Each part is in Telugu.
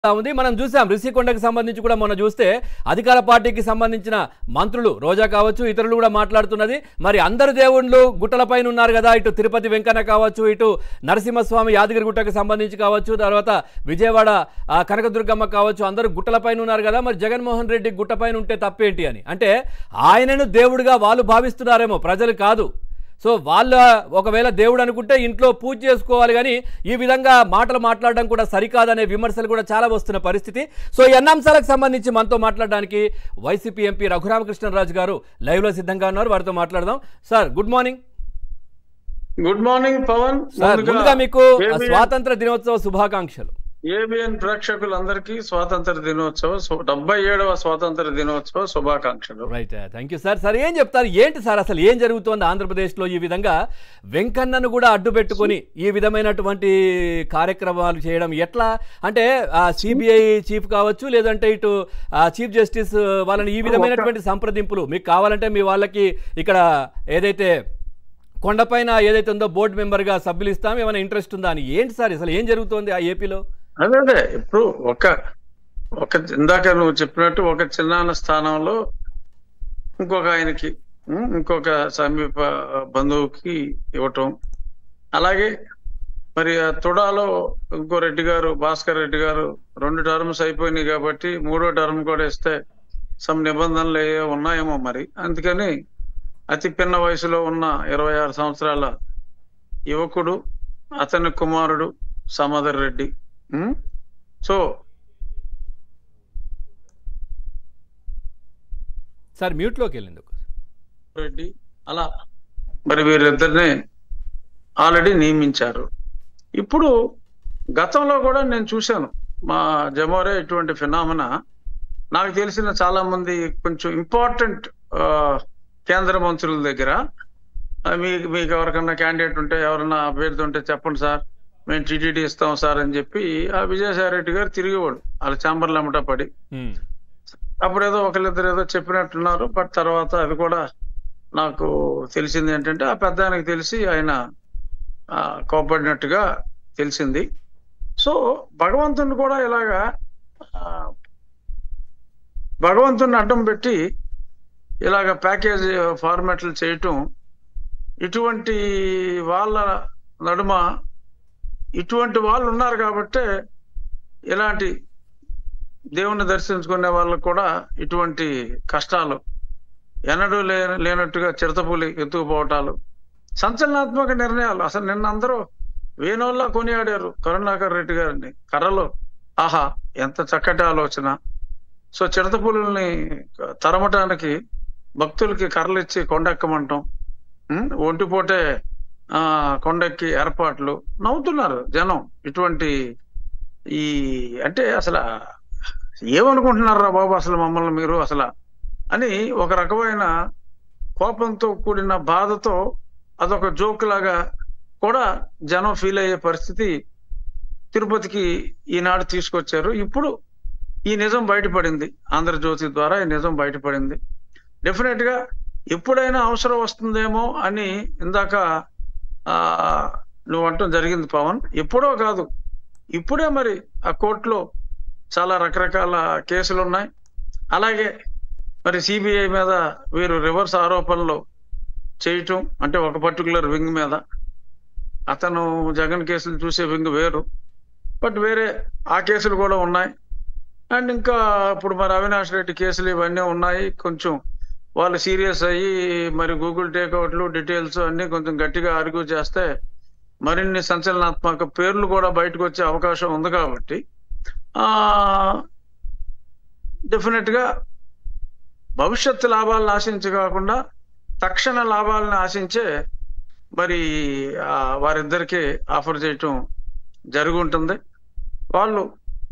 ఉంది మనం చూసాం రిషికొండకు సంబంధించి కూడా మొన్న చూస్తే అధికార పార్టీకి సంబంధించిన మంత్రులు రోజా కావచ్చు ఇతరులు కూడా మాట్లాడుతున్నది మరి అందరు దేవుళ్ళు గుట్టలపైన ఉన్నారు కదా ఇటు తిరుపతి వెంకన్న కావచ్చు ఇటు నరసింహస్వామి యాదగిరి గుట్టకు సంబంధించి కావచ్చు తర్వాత విజయవాడ ఆ, కనకదుర్గమ్మ కావచ్చు అందరూ గుట్టలపైన ఉన్నారు కదా మరి జగన్మోహన్ రెడ్డి గుట్టపైన ఉంటే తప్పేంటి అని అంటే ఆయనను దేవుడిగా వాళ్ళు భావిస్తున్నారేమో ప్రజలు కాదు సో వాళ్ళ ఒకవేళ దేవుడు అనుకుంటే ఇంట్లో పూజ చేసుకోవాలి కానీ ఈ విధంగా మాటలు మాట్లాడడం కూడా సరికాదనే విమర్శలు కూడా చాలా వస్తున్న పరిస్థితి సో ఈ అన్ని అంశాలకు సంబంధించి మనతో మాట్లాడడానికి వైసీపీ ఎంపీ రఘురామకృష్ణరాజు గారు లైవ్లో సిద్ధంగా ఉన్నారు వారితో మాట్లాడదాం sir good morning good morning Pawan sir ముందుగా మీకు ABN స్వాతంత్ర దినోత్సవ శుభాకాంక్షలు ఏబిఎన్ ప్రేక్షకులందరికీ స్వాతంత్ర దినోత్సవ శు- డెబ్బై ఏడవ స్వాతంత్ర దినోత్సవ శుభాకాంక్షలు right thank you sir sir ఏం చెప్తారు ఏంటి సార్ అసలు ఏం జరుగుతోంది ఆంధ్రప్రదేశ్లో ఈ విధంగా వెంకన్నను కూడా అడ్డు పెట్టుకొని ఈ విధమైనటువంటి కార్యక్రమాలు చేయడం ఎట్లా అంటే సిబిఐ చీఫ్ కావచ్చు లేదంటే ఇటు చీఫ్ జస్టిస్ వాళ్ళని ఈ విధమైనటువంటి సంప్రదింపులు మీకు కావాలంటే మీ వాళ్ళకి ఇక్కడ ఏదైతే కొండపైన ఏదైతే ఉందో బోర్డు మెంబర్గా సభ్యులు ఇస్తాం ఏమైనా ఇంట్రెస్ట్ ఉందా అని ఏంటి సార్ అసలు ఏం జరుగుతోంది ఆ ఏపీలో అదే అదే ఇప్పుడు ఒక ఒక ఇందాక నువ్వు చెప్పినట్టు ఒక చిన్నాన్న స్థానంలో ఇంకొక ఆయనకి ఉం, ఇంకొక సమీప బంధువుకి ఇవ్వటం అలాగే మరి ఆ తుడాలో ఇంకో రెడ్డి గారు భాస్కర్ రెడ్డి గారు రెండు టర్మ్స్ అయిపోయినాయి కాబట్టి మూడో టర్మ్ కూడా ఇస్తే సమ్ నిబంధనలు ఏ ఉన్నాయేమో మరి అందుకని అతి పిన్న వయసులో ఉన్న ఇరవై ఆరు సంవత్సరాల యువకుడు అతని కుమారుడు సమదర్ రెడ్డి ఉం? సో సార్ మ్యూట్లోకి వెళ్ళింది రెడ్డి అలా మరి వీరిద్దరిని ఆల్రెడీ నియమించారు ఇప్పుడు గతంలో కూడా నేను చూశాను మా జమోరే ఇటువంటి ఫినామినా నాకు తెలిసిన చాలా మంది కొంచెం ఇంపార్టెంట్ కేంద్ర మంత్రుల దగ్గర ఆ, మీకు మీకు ఎవరికన్నా క్యాండిడేట్ ఉంటే ఎవరన్నా అభ్యర్థి ఉంటే చెప్పండి సార్ మేము టీటీడీ ఇస్తాం సార్ అని చెప్పి ఆ విజయసాయి రెడ్డి గారు తిరిగేవాడు వాళ్ళ చాంబర్లు అమ్మట పడి ఉమ్. అప్పుడు ఏదో ఒకరిద్దరు ఏదో చెప్పినట్టున్నారు బట్ తర్వాత అది కూడా నాకు తెలిసింది ఏంటంటే ఆ పెద్ద ఆయనకు తెలిసి ఆయన ఆ, కోపడినట్టుగా తెలిసింది సో భగవంతుని కూడా ఇలాగా ఆ, భగవంతుని అడ్డం పెట్టి ఇలాగ ప్యాకేజ్ ఫార్మాట్లు చేయటం ఇటువంటి వాళ్ళ నడుమ ఇటువంటి వాళ్ళు ఉన్నారు కాబట్టే ఇలాంటి దేవుణ్ణి దర్శించుకునే వాళ్ళకు కూడా ఇటువంటి కష్టాలు ఎన్నడూ లే లేనట్టుగా చిరతపులి ఎత్తుకుపోవటాలు సంచలనాత్మక నిర్ణయాలు అసలు నిన్న అందరూ వేణోళ్ళ కొనియాడారు కరుణాకర్ రెడ్డి గారిని కర్రలో ఆహా ఎంత చక్కటి ఆలోచన సో చిరతపులుల్ని తరమటానికి భక్తులకి కర్రలు ఇచ్చి కొండెక్కమంటాం ఉం? ఒంటిపోటే ఆ కొండెక్కి ఏర్పాట్లు నవ్వుతున్నారు జనం ఇటువంటి ఈ అంటే అసలు ఏమనుకుంటున్నారా బాబు అసలు మమ్మల్ని మీరు అసలు అని ఒక రకమైన కోపంతో కూడిన బాధతో అదొక జోక్ లాగా కూడా జనం ఫీల్ అయ్యే పరిస్థితి తిరుపతికి ఈనాడు తీసుకొచ్చారు ఇప్పుడు ఈ నిజం బయటపడింది ఆంధ్రజ్యోతి ద్వారా ఈ నిజం బయటపడింది డెఫినెట్ గా ఎప్పుడైనా అవసరం వస్తుందేమో అని ఇందాక ఆ నువ్వు అంటం జరిగింది పవన్ ఎప్పుడో కాదు ఇప్పుడే మరి ఆ కోర్టులో చాలా రకరకాల కేసులు ఉన్నాయి అలాగే మరి సిబిఐ మీద వీరు రివర్స్ ఆరోపణలు చేయటం అంటే ఒక పర్టికులర్ వింగ్ మీద అతను జగన్ కేసులు చూసే వింగ్ వేరు బట్ వేరే ఆ కేసులు కూడా ఉన్నాయి అండ్ ఇంకా ఇప్పుడు మరి అవినాష్ రెడ్డి కేసులు ఇవన్నీ ఉన్నాయి కొంచెం వాళ్ళు సీరియస్ అయ్యి మరి గూగుల్ టేక్అవుట్లు డీటెయిల్స్ అన్ని కొంచెం గట్టిగా ఆర్గ్యూ చేస్తే మరిన్ని సంచలనాత్మక పేర్లు కూడా బయటకు వచ్చే అవకాశం ఉంది కాబట్టి ఆ డెఫినెట్ గా భవిష్యత్తు లాభాలను ఆశించి కాకుండా తక్షణ లాభాలను ఆశించే మరి ఆ, వారిద్దరికి ఆఫర్ చేయటం జరిగి ఉంటుంది వాళ్ళు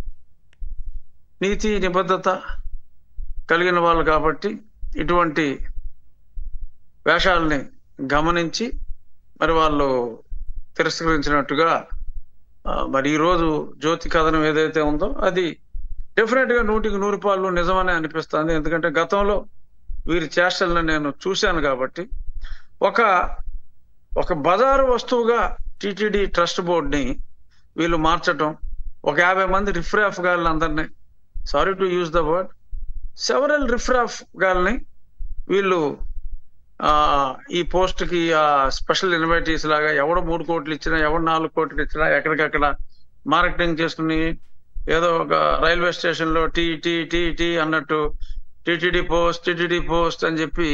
నీతి నిబద్ధత కలిగిన వాళ్ళు కాబట్టి ఇటువంటి వేషాలని గమనించి మరి వాళ్ళు తిరస్కరించినట్టుగా ఆ, మరి ఈరోజు జ్యోతి కథనం ఏదైతే ఉందో అది డెఫినెట్ గా నూటికి నూరు పాళ్ళు నిజమనే అనిపిస్తుంది ఎందుకంటే గతంలో వీరి చేష్టలను నేను చూశాను కాబట్టి ఒక ఒక బజారు వస్తువుగా టిటిడి ట్రస్ట్ బోర్డుని వీళ్ళు మార్చటం ఒక యాభై మంది రిఫ్రాఫ్ గాళ్ళని అందరినీ sorry to use the word several riffraff గాల్ని వీళ్ళు ఆ ఈ పోస్ట్ కి ఆ స్పెషల్ ఇన్వైటీస్ లాగా ఎవడు మూడు కోట్లు ఇచ్చినా ఎవడు నాలుగు కోట్లు ఇచ్చినా ఎక్కడికక్కడ మార్కెటింగ్ చేసుకుని ఏదో ఒక రైల్వే స్టేషన్ లో టీ టీ టీ టీ అన్నట్టు టీటీడీ పోస్ట్ టీటీడీ పోస్ట్ అని చెప్పి